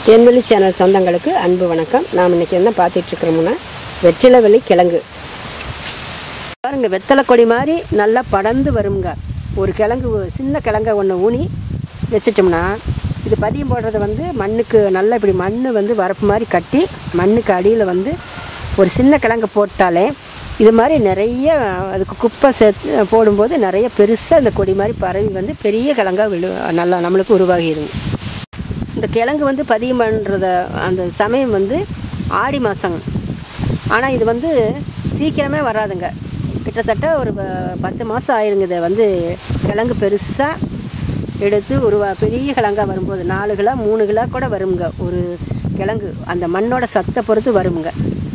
தேன்வெளி channel சொந்தங்களுக்கு அன்பு வணக்கம் நாம் இன்னைக்கு என்ன பார்த்துட்டு இருக்கிறோம்னா வெற்றிலவெளி கிழங்கு பாருங்க வெத்தலை கொடி மாதிரி நல்லா படர்ந்து வருங்க ஒரு கிழங்கு ஒரு சின்ன கிழங்க ஒன்று ஊனி வச்சிட்டோம்னா இது பதியம் போடுறது வந்து மண்ணுக்கு நல்லா இப்படி மண் வந்து வரப்பு மாதிரி கட்டி மண்ணுக்கு அடியில் வந்து ஒரு சின்ன கிழங்கு போட்டாலே இது மாதிரி நிறைய அதுக்கு குப்பை சேர்த்து போடும்போது நிறைய பெருசாக இந்த கொடி மாதிரி பரவி வந்து பெரிய கிழங்கா விழு நல்லா நம்மளுக்கு உருவாகிடும் இந்த கிழங்கு வந்து பதியம் பண்ணுறத அந்த சமயம் வந்து ஆடி மாதம் ஆனால் இது வந்து சீக்கிரமே வராதுங்க கிட்டத்தட்ட ஒரு ப- பத்து மாதம் ஆயிருங்க இதை வந்து கிழங்கு பெருசாக எடுத்து ஒரு வ- பெரிய கிழங்கா வரும்போது நாலு கிலோ மூணு கிலோ கூட வருங்க ஒரு கிழங்கு அந்த மண்ணோட சத்தை பொறுத்து வருங்க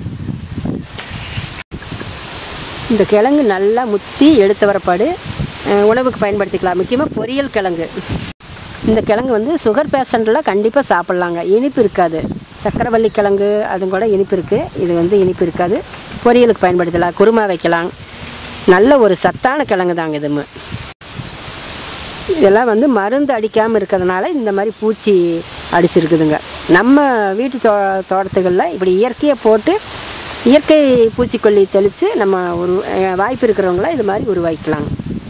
இந்த கிழங்கு நல்லா முத்தி எடுத்த வரப்பாடு அஹ், உணவுக்கு பயன்படுத்திக்கலாம் முக்கியமாக பொரியல் கிழங்கு இந்த கிழங்கு வந்து சுகர் பேஷண்ட்டில் கண்டிப்பாக சாப்பிட்லாங்க இனிப்பு இருக்காது சக்கரவள்ளி கிழங்கு அதுவும் கூட இனிப்பு இருக்குது இது வந்து இனிப்பு இருக்காது பொரியலுக்கு பயன்படுத்தலாம் குருமா வைக்கலாம் நல்ல ஒரு சத்தான கிழங்கு தாங்க இதுமு இதெல்லாம் வந்து மருந்து அடிக்காமல் இருக்கிறதுனால இந்த மாதிரி பூச்சி அடிச்சிருக்குதுங்க நம்ம வீட்டு தோ தோட்டத்துகளில் இப்படி இயற்கையை போட்டு இயற்கை பூச்சிக்கொல்லி தெளித்து நம்ம ஒரு அஹ், வாய்ப்பு இருக்கிறவங்கள இது மாதிரி உருவாக்கிக்கலாம்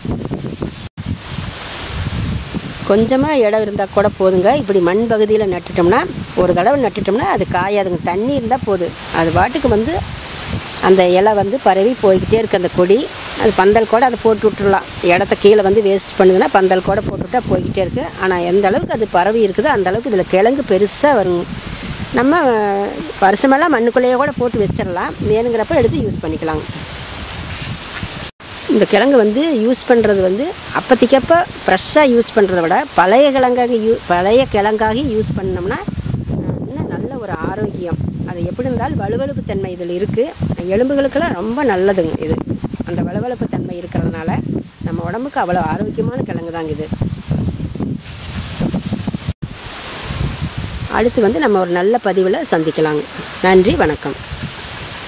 கொஞ்சமாக இடம் இருந்தால் கூட போதுங்க இப்படி மண் பகுதியில் நட்டுட்டோம்னா ஒரு தடவை நட்டுட்டோம்னா அது காயாதுங்க தண்ணி இருந்தால் போதும் அது பாட்டுக்கு வந்து அந்த இலை வந்து பரவி போய்கிட்டே இருக்கு அந்த கொடி அது பந்தல் கூட அதை போட்டு விட்டுறலாம் இடத்த கீழே வந்து வேஸ்ட் பண்ணுதுன்னா பந்தல் கூட போட்டுவிட்டா போய்கிட்டே இருக்கு ஆனால் எந்த அளவுக்கு அது பரவி இருக்குதோ அந்த அளவுக்கு இதில் கிழங்கு பெருசாக வரும் நம்ம வருஷமெல்லாம் மண்ணுக்குள்ளேயே கூட போட்டு வச்சிடலாம் வேணுங்கிறப்ப எடுத்து யூஸ் பண்ணிக்கலாம் இந்த கிழங்கு வந்து யூஸ் பண்ணுறது வந்து அப்போதைக்கப்ப ஃப்ரெஷ்ஷாக யூஸ் பண்ணுறத விட பழைய கிழங்காக யூ பழைய கிழங்காகி யூஸ் பண்ணோம்னா அஹ், இன்னும் நல்ல ஒரு ஆரோக்கியம் அது எப்படி இருந்தாலும் வலுவழுப்பு தன்மை இதில் இருக்குது எலும்புகளுக்கெல்லாம் ரொம்ப நல்லதுங்க இது அந்த வலுவழுப்பு தன்மை இருக்கிறதுனால நம்ம உடம்புக்கு அவ்வளோ ஆரோக்கியமான கிழங்கு தாங்க இது அடுத்து வந்து நம்ம ஒரு நல்ல பதிவில் சந்திக்கலாங்க நன்றி வணக்கம்